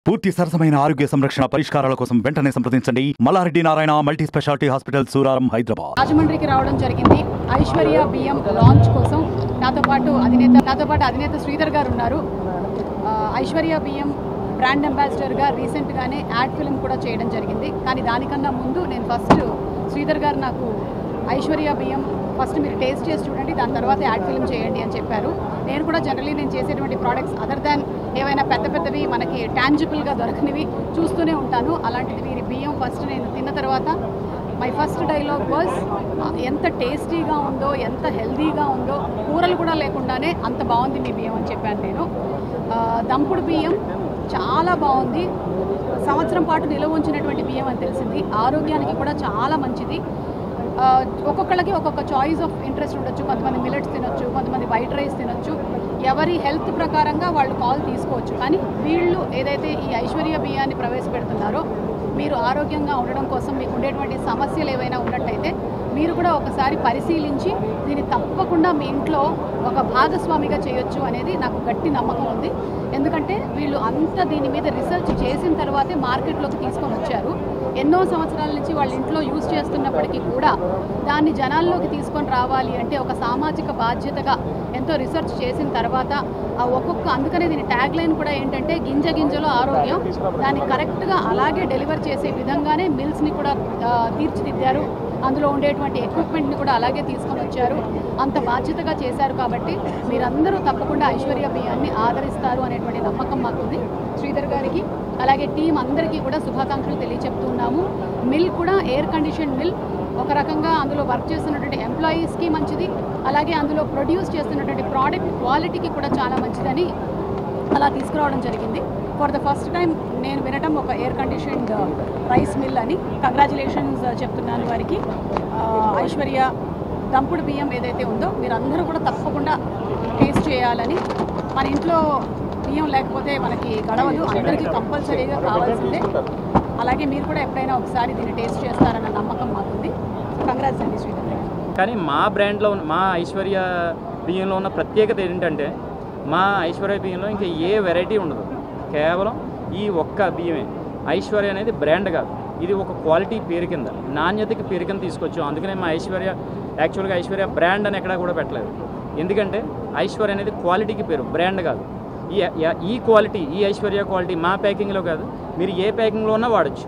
పూర్తి సరసమైన ఆరోగ్య సంరక్షణ పరిష్కారాల కోసం వెంటనే సంప్రదించండి Malla Reddy Narayana multi speciality hospital Suraram Hyderabad రాజమండ్రికి రావడం జరిగింది ఐశ్వర్య బియ్యం లాంచ్ కోసం నాతో పాటు అధినేత నాతో పాటు అధినేత శ్రీధర్ గారు ఉన్నారు ఆ, ఐశ్వర్య బియ్యం బ్రాండ్ అంబాసిడర్గా రీసెంట్గానే యాడ్ ఫిల్మ్ కూడా చేయడం జరిగింది కానీ దానికన్నా ముందు నేను ఫస్ట్ శ్రీధర్ గారు నాకు ఐశ్వర్య బియ్యం ఫస్ట్ మీరు టేస్ట్ చేసి చూడండి దాని తర్వాత యాడ్ ఫిల్మ్ చేయండి అని చెప్పారు నేను కూడా జనరలీ నేను చేసేటువంటి ప్రోడక్ట్స్ అదర్ దాన్ ఏవైనా పెద్ద పెద్దవి మనకి టాంజిబుల్గా దొరకనివి చూస్తూనే ఉంటాను అలాంటిది వీరి బియ్యం ఫస్ట్ నేను తిన్న తర్వాత మై ఫస్ట్ డైలాగ్ వాజ్ ఎంత టేస్టీగా ఉందో ఎంత హెల్దీగా ఉందో కూరలు కూడా లేకుండానే అంత బాగుంది మీ బియ్యం అని చెప్పాను నేను ఆ, దంపుడు బియ్యం చాలా బాగుంది సంవత్సరం పాటు నిల్వ ఉంచినటువంటి బియ్యం అని తెలిసింది ఆరోగ్యానికి కూడా చాలా మంచిది ఆ, ఒక్కొక్కళ్ళకి ఒక్కొక్క చాయిస్ ఆఫ్ ఇంట్రెస్ట్ ఉండొచ్చు కొంతమంది మిల్లెట్స్ తినొచ్చు కొంతమంది వైట్ రైస్ తినొచ్చు ఎవరి హెల్త్ ప్రకారంగా వాళ్ళు కాల్ తీసుకోవచ్చు కానీ వీళ్ళు ఏదైతే ఈ ఐశ్వర్య బియ్యాన్ని ప్రవేశపెడుతున్నారో మీరు ఆరోగ్యంగా ఉండడం కోసం మీకు ఉండేటువంటి సమస్యలు ఏవైనా ఉన్నట్టయితే మీరు కూడా ఒకసారి పరిశీలించి దీన్ని తప్పకుండా మీ ఇంట్లో ఒక భాగస్వామిగా చేయొచ్చు అనేది నాకు గట్టి నమ్మకం ఉంది ఎందుకంటే వీళ్ళు అంత దీని మీద రీసెర్చ్ చేసిన తర్వాతే మార్కెట్లోకి తీసుకొని వచ్చారు ఎన్నో సంవత్సరాల నుంచి వాళ్ళ ఇంట్లో యూజ్ చేస్తున్నప్పటికీ కూడా దాన్ని జనాల్లోకి తీసుకొని రావాలి అంటే ఒక సామాజిక బాధ్యతగా ఎంతో రీసెర్చ్ చేసిన తర్వాత ఆ ఒక్కొక్క అందుకనే దీని ట్యాగ్ లైన్ కూడా ఏంటంటే గింజ గింజలో ఆరోగ్యం దాన్ని కరెక్ట్గా అలాగే డెలివర్ చేసే విధంగానే మిల్స్ని కూడా ఆ, తీర్చిదిద్దారు అందులో ఉండేటువంటి ఎక్విప్మెంట్ని కూడా అలాగే తీసుకొని వచ్చారు అంత బాధ్యతగా చేశారు కాబట్టి మీరందరూ తప్పకుండా ఐశ్వర్య బియ్యాన్ని ఆదరిస్తారు అనేటువంటి నమ్మకం మాకుంది శ్రీధర్ గారికి అలాగే టీం అందరికీ కూడా శుభాకాంక్షలు తెలియచెప్తున్నాము మిల్ కూడా ఎయిర్ కండిషన్ మిల్ ఒక రకంగా అందులో వర్క్ చేస్తున్నటువంటి ఎంప్లాయీస్కి మంచిది అలాగే అందులో ప్రొడ్యూస్ చేస్తున్నటువంటి ప్రోడక్ట్ క్వాలిటీకి కూడా చాలా మంచిదని అలా తీసుకురావడం జరిగింది ఫర్ ద ఫస్ట్ టైం నేను వినటం ఒక ఎయిర్ కండిషన్డ్ రైస్ మిల్ అని కంగ్రాచులేషన్స్ చెప్తున్నాను వారికి ఆ, ఐశ్వర్య దంపుడు బియ్యం ఏదైతే ఉందో మీరు అందరూ కూడా తప్పకుండా టేస్ట్ చేయాలని మన ఇంట్లో బియ్యం లేకపోతే మనకి గడవదు అందరికీ కంపల్సరీగా కావాల్సిందే అలాగే మీరు కూడా ఎప్పుడైనా ఒకసారి దీన్ని టేస్ట్ చేస్తారన్న నమ్మకం మాకుంది కంగ్రాట్స్ అండి శ్రీధర్ గారు. కానీ మా బ్రాండ్లో ఉన్న మా ఐశ్వర్య బియ్యంలో ఉన్న ప్రత్యేకత ఏంటంటే మా ఐశ్వర్య బియ్యంలో ఇంకా ఏ వెరైటీ ఉండదు కేవలం ఈ ఒక్క బియ్యమే ఐశ్వర్య అనేది బ్రాండ్ కాదు ఇది ఒక క్వాలిటీ పేరు కింద నాణ్యతకి పేరు కింద తీసుకొచ్చాం అందుకనే మా ఐశ్వర్య యాక్చువల్గా ఐశ్వర్య బ్రాండ్ అని ఎక్కడా కూడా పెట్టలేదు ఎందుకంటే ఐశ్వర్య అనేది క్వాలిటీకి పేరు బ్రాండ్ కాదు ఈ ఈ క్వాలిటీ ఈ ఐశ్వర్య క్వాలిటీ మా ప్యాకింగ్లో కాదు మీరు ఏ ప్యాకింగ్లో ఉన్నా వాడచ్చు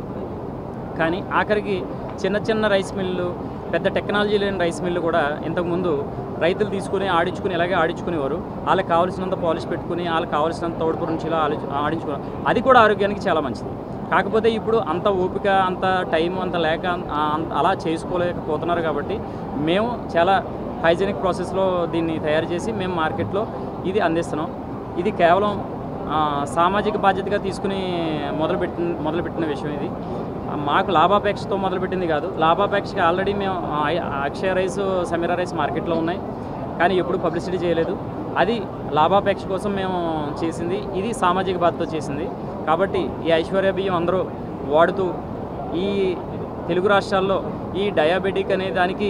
కానీ ఆఖరికి చిన్న చిన్న రైస్ మిల్లు పెద్ద టెక్నాలజీ లేని రైస్ మిల్లు కూడా ఇంతకుముందు రైతులు తీసుకుని ఆడించుకుని ఇలాగే ఆడించుకునేవారు వాళ్ళకి కావాల్సినంత పాలిష్ పెట్టుకుని వాళ్ళకి కావాల్సినంత తోడుపు నుంచి ఇలా ఆలోచి ఆడించుకున్నారు అది కూడా ఆరోగ్యానికి చాలా మంచిది కాకపోతే ఇప్పుడు అంత ఓపిక అంత టైం అంత లేక ఆ, అంత- అలా చేసుకోలేకపోతున్నారు కాబట్టి మేము చాలా హైజీనిక్ ప్రాసెస్లో దీన్ని తయారు చేసి మేము మార్కెట్లో ఇది అందిస్తున్నాం ఇది కేవలం ఆ, సామాజిక బాధ్యతగా తీసుకుని మొదలుపెట్టిన మొదలుపెట్టిన విషయం ఇది ఆ, మాకు లాభాపేక్షతో మొదలుపెట్టింది కాదు లాభాపేక్షగా ఆల్రెడీ మేము ఆ, అక్షయ రైస్ సమీరా రైస్ మార్కెట్లో ఉన్నాయి కానీ ఎప్పుడు పబ్లిసిటీ చేయలేదు అది లాభాపేక్ష కోసం మేము చేసింది ఇది సామాజిక బాధ్యత చేసింది కాబట్టి ఈ ఐశ్వర్య బియ్యం అందరూ వాడుతూ ఈ తెలుగు రాష్ట్రాల్లో ఈ డయాబెటిక్ అనే దానికి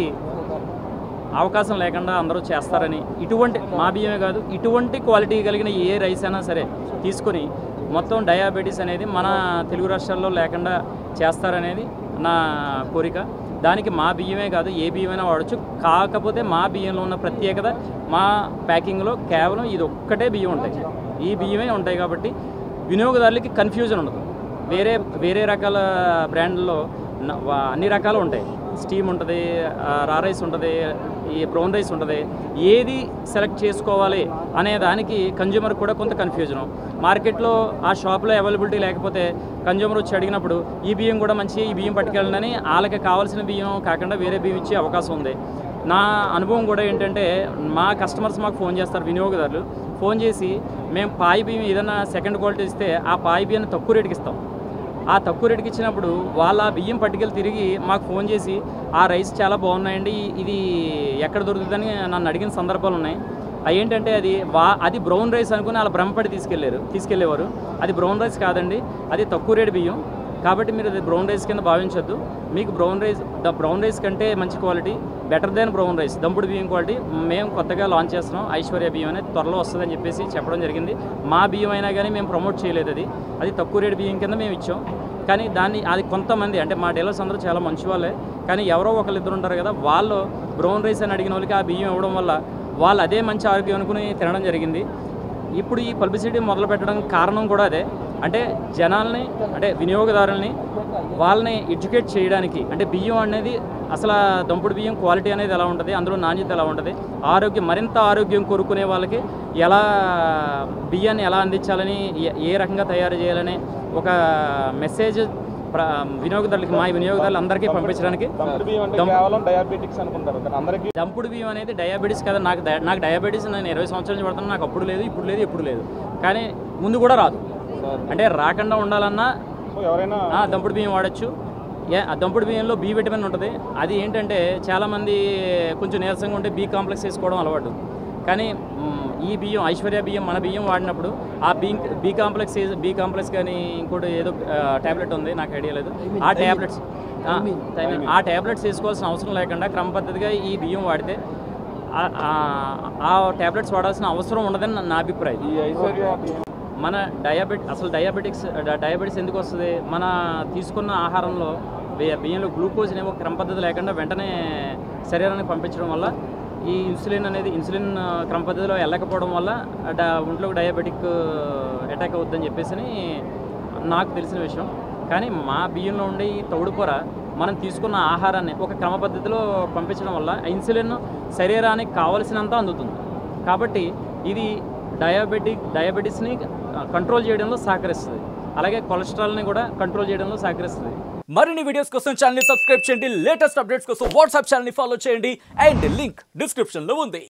అవకాశం లేకుండా అందరూ చేస్తారని ఇటువంటి మా బియ్యమే కాదు ఇటువంటి క్వాలిటీ కలిగిన ఏ రైస్ అయినా సరే తీసుకొని మొత్తం డయాబెటీస్ అనేది మన తెలుగు రాష్ట్రాల్లో లేకుండా చేస్తారనేది నా కోరిక దానికి మా బియ్యమే కాదు ఏ బియ్యమైనా వాడచ్చు కాకపోతే మా బియ్యంలో ఉన్న ప్రత్యేకత మా ప్యాకింగ్లో కేవలం ఇది ఒక్కటే బియ్యం ఉంటాయి ఈ బియ్యమే ఉంటాయి కాబట్టి వినియోగదారులకి కన్ఫ్యూజన్ ఉండదు వేరే వేరే రకాల బ్రాండ్లో న- వా- అన్ని రకాలు ఉంటాయి స్టీమ్ ఉంటుంది ఆ, రా రైస్ ఉంటుంది ఈ బ్రౌన్ రైస్ ఉంటుంది ఏది సెలెక్ట్ చేసుకోవాలి అనే దానికి కన్జ్యూమర్ కూడా కొంత కన్ఫ్యూజన్ మార్కెట్లో ఆ షాప్లో అవైలబిలిటీ లేకపోతే కన్జ్యూమర్ వచ్చి అడిగినప్పుడు ఈ బియ్యం కూడా మంచి ఈ బియ్యం పట్టుకెళ్ళని వాళ్ళకి కావాల్సిన బియ్యం కాకుండా వేరే బియ్యం ఇచ్చే అవకాశం ఉంది నా అనుభవం కూడా ఏంటంటే మా కస్టమర్స్ మాకు ఫోన్ చేస్తారు వినియోగదారులు ఫోన్ చేసి మేము పాయి బియ్యం ఏదైనా సెకండ్ క్వాలిటీ ఇస్తే ఆ పాయి బియ్యాన్ని తక్కువ రేటుకి ఇస్తాం ఆ తక్కువ రేటుకి ఇచ్చినప్పుడు వాళ్ళ ఆ బియ్యం పట్టుకెళ్ళి తిరిగి మాకు ఫోన్ చేసి ఆ రైస్ చాలా బాగున్నాయండి ఇది ఎక్కడ దొరుకుతుందని నన్ను అడిగిన సందర్భాలు ఉన్నాయి అవి ఏంటంటే అది వా అది బ్రౌన్ రైస్ అనుకుని వాళ్ళ భ్రమపడి తీసుకెళ్లారు తీసుకెళ్లేవారు అది బ్రౌన్ రైస్ కాదండి అది తక్కువ రేటు బియ్యం కాబట్టి మీరు అది బ్రౌన్ రైస్ కింద భావించొద్దు మీకు brown rice the brown rice కంటే మంచి quality better then brown rice దంపుడు బియ్యం క్వాలిటీ మేము కొత్తగా లాంచ్ చేస్తున్నాం ఐశ్వర్య బియ్యం అనేది త్వరలో వస్తుందని చెప్పేసి చెప్పడం జరిగింది మా బియ్యం అయినా కానీ మేము ప్రమోట్ చేయలేదు అది అది తక్కువ రేటు బియ్యం కింద మేము ఇచ్చాం కానీ దాన్ని అది కొంతమంది అంటే మా డీలర్స్ అందరూ చాలా మంచి వాళ్ళే కానీ ఎవరో ఒకళ్ళు ఇద్దరు ఉంటారు కదా వాళ్ళు బ్రౌన్ రైస్ అని అడిగిన వాళ్ళకి ఆ బియ్యం ఇవ్వడం వల్ల వాళ్ళు అదే మంచి ఆరోగ్యం అనుకుని తినడం జరిగింది ఇప్పుడు ఈ పబ్లిసిటీ మొదలు పెట్టడం కారణం కూడా అదే అంటే జనాల్ని అంటే వినియోగదారుల్ని వాళ్ళని ఎడ్యుకేట్ చేయడానికి అంటే బియ్యం అనేది అసలు ఆ దంపుడు బియ్యం క్వాలిటీ అనేది ఎలా ఉంటుంది అందులో నాణ్యత ఎలా ఉంటుంది ఆరోగ్యం మరింత ఆరోగ్యం కోరుకునే వాళ్ళకి ఎలా బియ్యాన్ని ఎలా అందించాలని ఏ- ఏ రకంగా తయారు చేయాలని ఒక మెసేజ్ ప్ర వినియోగదారులకి మా వినియోగదారులు అందరికీ పంపించడానికి దంపుడు బియ్యం అంటే దంపు- కేవలం డయాబెటిక్స్ అనుకుంటారు కానీ అందరికీ దంపుడు బియ్యం అనేది డయాబెటీస్ కదా నాకు డయ- నాకు డయాబెటీస్ నేను ఇరవై సంవత్సరాల నుంచి పడుతున్నా నాకు అప్పుడు లేదు ఇప్పుడు లేదు ఎప్పుడు లేదు కానీ ముందు కూడా రాదు అంటే రాకుండా ఉండాలన్నా సో ఎవరైనా ఆ, దంపుడు బియ్యం వాడచ్చు ఏ ఆ దంపుడు బియ్యంలో బి విటమిన్ ఉంటుంది అది ఏంటంటే చాలామంది కొంచెం నీరసంగా ఉంటే బి కాంప్లెక్స్ వేసుకోవడం అలవాటు కానీ మ్, ఈ బియ్యం ఐశ్వర్య బియ్యం మన బియ్యం వాడినప్పుడు ఆ B B complex B complex కానీ ఇంకోటి ఏదో ట్యాబ్లెట్ ఉంది నాకు ఐడియా లేదు ఆ ట్యాబ్లెట్స్ ఆ ట్యాబ్లెట్స్ వేసుకోవాల్సిన అవసరం లేకుండా క్రమ పద్ధతిగా ఈ బియ్యం వాడితే ఆ- ఆ- ఆ ట్యాబ్లెట్స్ వాడాల్సిన అవసరం ఉండదని నా- నా అభిప్రాయం ఈ ఐశ్వర్య బియ్యం మన డయాబెట్ అసలు డయాబెటిక్స్ డ- డయాబెటిస్ ఎందుకు వస్తుంది మన తీసుకున్న ఆహారంలో బియ్య- బియ్యంలో గ్లూకోజ్ అనేవి ఒక క్రమ పద్ధతి లేకుండా వెంటనే శరీరానికి పంపించడం వల్ల ఈ ఇన్సులిన్ అనేది ఇన్సులిన్ ఆ, క్రమ పద్ధతిలో వెళ్ళకపోవడం వల్ల డ ఒంట్లోకి డయాబెటిక్ అటాక్ అవుద్దని చెప్పేసి నాకు తెలిసిన విషయం కానీ మా బియ్యంలో ఉండే ఈ తౌడు పొర మనం తీసుకున్న ఆహారాన్ని ఒక క్రమ పద్ధతిలో పంపించడం వల్ల ఆ ఇన్సులిన్ శరీరానికి కావలసినంత అందుతుంది కాబట్టి ఇది డయాబెటిక్ డయాబెటీస్ని కంట్రోల్ చేయడంలో సహకరిస్తుంది అలాగే కొలెస్ట్రాల్ని కూడా కంట్రోల్ చేయడంలో సహకరిస్తుంది మరిన్ని వీడియోస్ కోసం ఛానల్ సబ్స్క్రైబ్ చేయండి లేటెస్ట్ అప్డేట్స్ కోసం వాట్సాప్ ఛానల్ ఫాలో చేయండి అండ్ లింక్ డిస్క్రిప్షన్ లో ఉంది